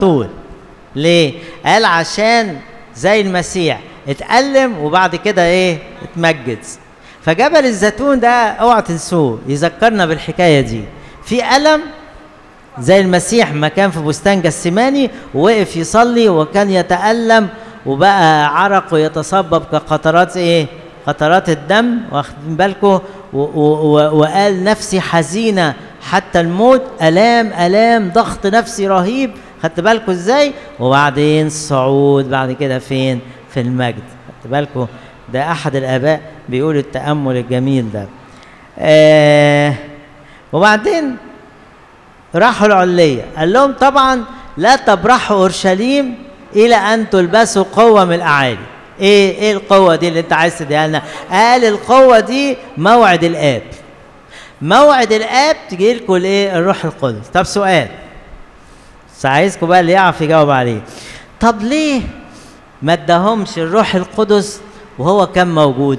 طول ليه قال عشان زي المسيح اتألم وبعد كده ايه اتمجد فجبل الزيتون ده اوعى تنسوه يذكرنا بالحكايه دي في ألم زي المسيح ما كان في بستان جسماني ووقف يصلي وكان يتألم وبقى عرق ويتصبب كقطرات ايه قطرات الدم واخدين بالكم وقال نفسي حزينه حتى الموت الام الام ضغط نفسي رهيب خدت بالكم ازاي وبعدين صعود بعد كده فين في المجد خدت بالكم ده احد الاباء بيقول التامل الجميل ده آه وبعدين راحوا العليه قال لهم طبعا لا تبرحوا اورشليم الى ان تلبسوا قوه من الاعالي ايه ايه القوه دي اللي انت عايز تديها لنا قال القوه دي موعد الاب موعد الاب تجي لكم الايه الروح القدس طب سؤال بس عايزكم بقى اللي يعرف يجاوب عليه طب ليه ما اداهمش الروح القدس وهو كان موجود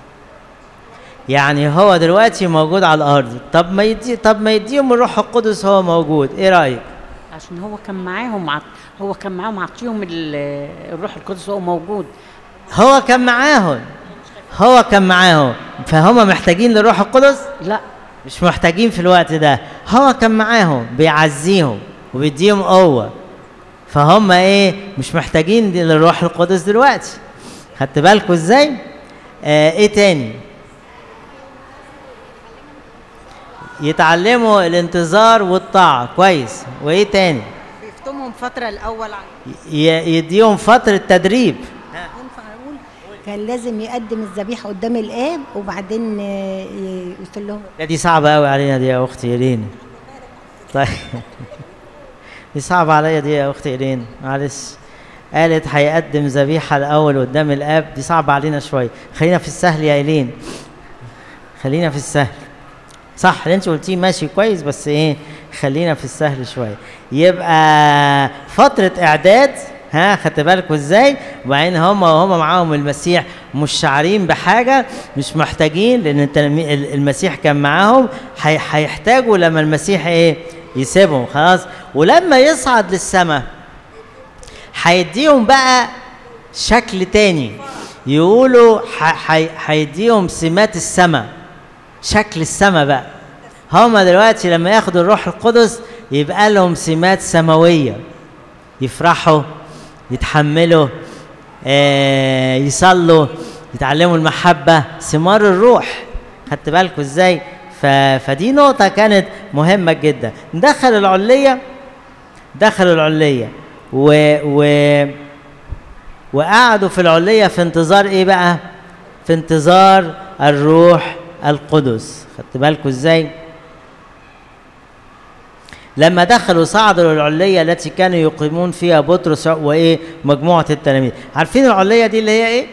يعني هو دلوقتي موجود على الارض طب ما يدي طب ما يديهم الروح القدس هو موجود ايه رايك عشان هو كان معاهم عط... هو كان معاهم عطيهم ال- الروح القدس وهو موجود هو كان معاهم هو كان معاهم فهم محتاجين للروح القدس لا مش محتاجين في الوقت ده هو كان معاهم بيعزيهم وبيديهم قوه فهم ايه مش محتاجين للروح القدس دلوقتي خدت بالكم ازاي آه ايه تاني يتعلموا الانتظار والطاعه كويس وايه تاني بيفتمهم فترة الأول عن ي- يديهم فتره تدريب ينفع أقول كان لازم يقدم الذبيحة قدام الآب وبعدين آه، ي- يقول لهم لا دي صعبة أوي علينا دي يا أختي إيرين طيب دي صعبة عليا دي يا أختي إيرين معلش قالت هيقدم ذبيحة الأول قدام الآب دي صعبة علينا شوية خلينا في السهل يا إيلين خلينا في السهل صح اللي انت قلتيه ماشي كويس بس ايه خلينا في السهل شويه يبقى فتره اعداد ها خدت بالكم ازاي وبعدين هم وهم معاهم المسيح مش شعرين بحاجه مش محتاجين لان التلامي- ال- المسيح كان معاهم هي- هيحتاجوا لما المسيح ايه يسيبهم خلاص ولما يصعد للسماء هيديهم بقى شكل تاني يقولوا ح- ح- هيديهم سمات السماء شكل السماء بقى هما دلوقتي لما ياخدوا الروح القدس يبقى لهم سمات سماويه يفرحوا يتحملوا آه يصلوا يتعلموا المحبه ثمار الروح خدت بالكم ازاي ف... فدي نقطه كانت مهمه جدا دخل العليه دخلوا العليه و... و... وقعدوا في العليه في انتظار ايه بقى في انتظار الروح القدس خدت بالكم ازاي لما دخلوا صعدوا للعليه التي كانوا يقيمون فيها بطرس وايه مجموعه التلاميذ عارفين العليه دي اللي هي ايه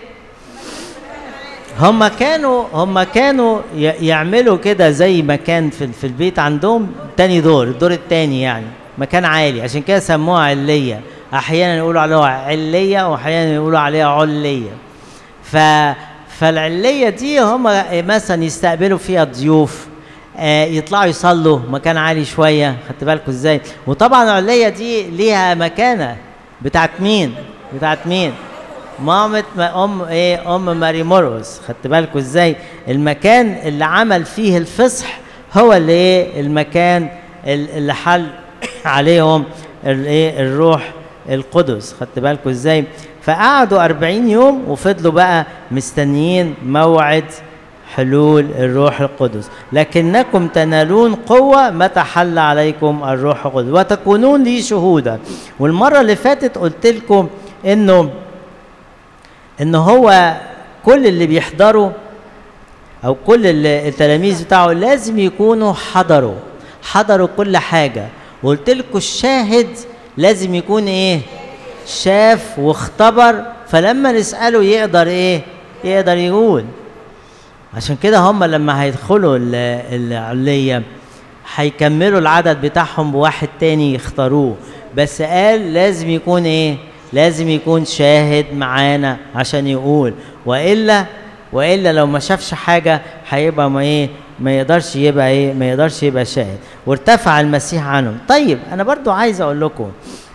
هم كانوا هم كانوا ي- يعملوا كده زي مكان في في البيت عندهم تاني دور الدور التاني يعني مكان عالي عشان كده سموها علية احيانا يقولوا عليها علية واحيانا يقولوا عليها علية ف فالعلية دي هم مثلا يستقبلوا فيها ضيوف آه، يطلعوا يصلوا مكان عالي شوية خدت بالكم ازاي وطبعا العلية دي ليها مكانة بتاعت مين بتاعت مين مامة ما- ام ايه ام ماري مورس خدت بالكم ازاي المكان اللي عمل فيه الفصح هو اللي ايه المكان ال- اللي حل عليهم الايه الروح القدس خدت بالكم ازاي فقعدوا 40 يوم وفضلوا بقى مستنيين موعد حلول الروح القدس لكنكم تنالون قوة متى حل عليكم الروح القدس وتكونون لي شهودا والمرة اللي فاتت قلت لكم انه ان هو كل اللي بيحضروا او كل ال- التلاميذ بتاعه لازم يكونوا حضروا حضروا كل حاجه وقلت لكم الشاهد لازم يكون ايه شاف واختبر فلما نساله يقدر ايه يقدر يقول عشان كده هم لما هيدخلوا ال- العليه هيكملوا العدد بتاعهم بواحد تاني يختاروه بس قال لازم يكون ايه لازم يكون شاهد معانا عشان يقول والا والا لو ما شافش حاجه هيبقى ما ايه ما يقدرش يبقى ايه ما يقدرش يبقى شاهد وارتفع المسيح عنهم طيب انا برضو عايز اقول لكم